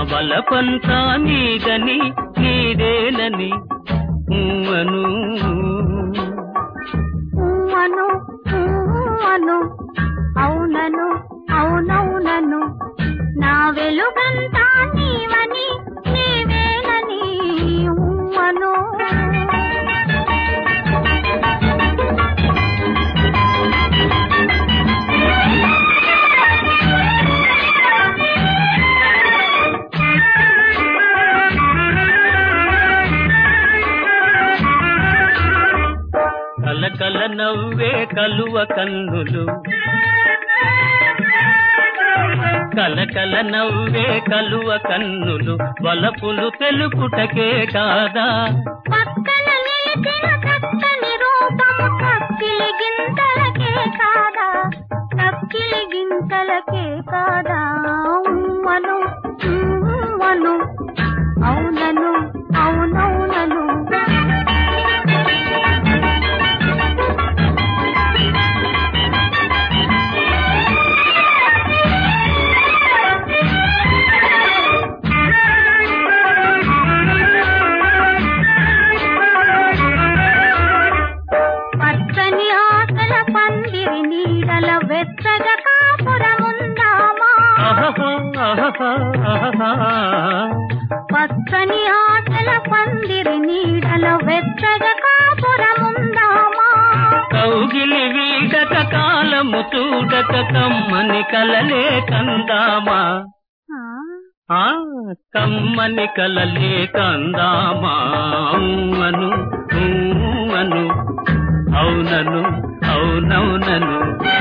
వలపంతా నీదని నీదేనని ఊవను అను అను అవునను అవునవునను నా వెలుగంతా నీవని నీవేనని అను కలకల నవ్వే కలువ కన్నులు కలకల నవ్వే కలువ కన్నులు వలపులు తెలుపుటకే కాదా పక్కన నిలిచిన చక్కని రూపము కక్కిలి గింతలకే కాదా కక్కిలి గింతలకే కాదా ఉమ్మను ఉమ్మను అవునను అవునవునను పచ్చని ఆకల పందిరి నీడల వెచ్చగా కాపురముందామా ఆహా, ఆహా, ఆహా. పచ్చని ఆటల పందిరి నీడల వెచ్చగా కాపురముందామా కౌగిలి వీడక కాలము చూడక కమ్మని కలలే కందామా ఆ, ఆ కమ్మని కలలే కందామా అవునను ఊమను అవునను అవునవునను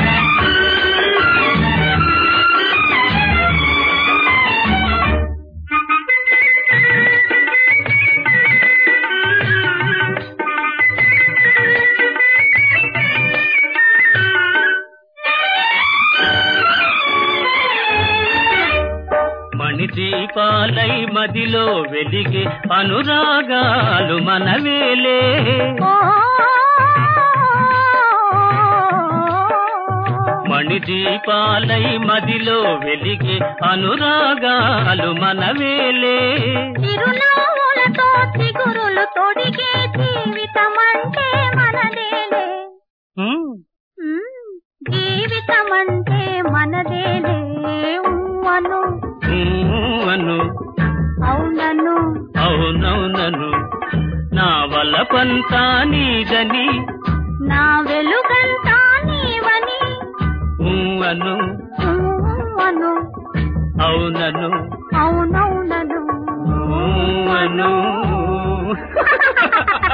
మణిదీపాలై మదిలో వెలిగే అనురాగాలు మనవేలే ఓ, మణిదీపాలై మదిలో వెలిగే అనురాగాలు మనవేలే చిరునవ్వులతో చిగురులు తొడిగే జీవితం అంటే మనదేలే ఉమ్, ఉమ్, జీవితం అంటే మనదేలే ఉమ్మను ఊమను అవునను అవునవునను నా వల్ల పంతా నీదని నా వెలుగంతా నీవని ఊమను ఉమ్మను అవునను అవునవునను ఊమను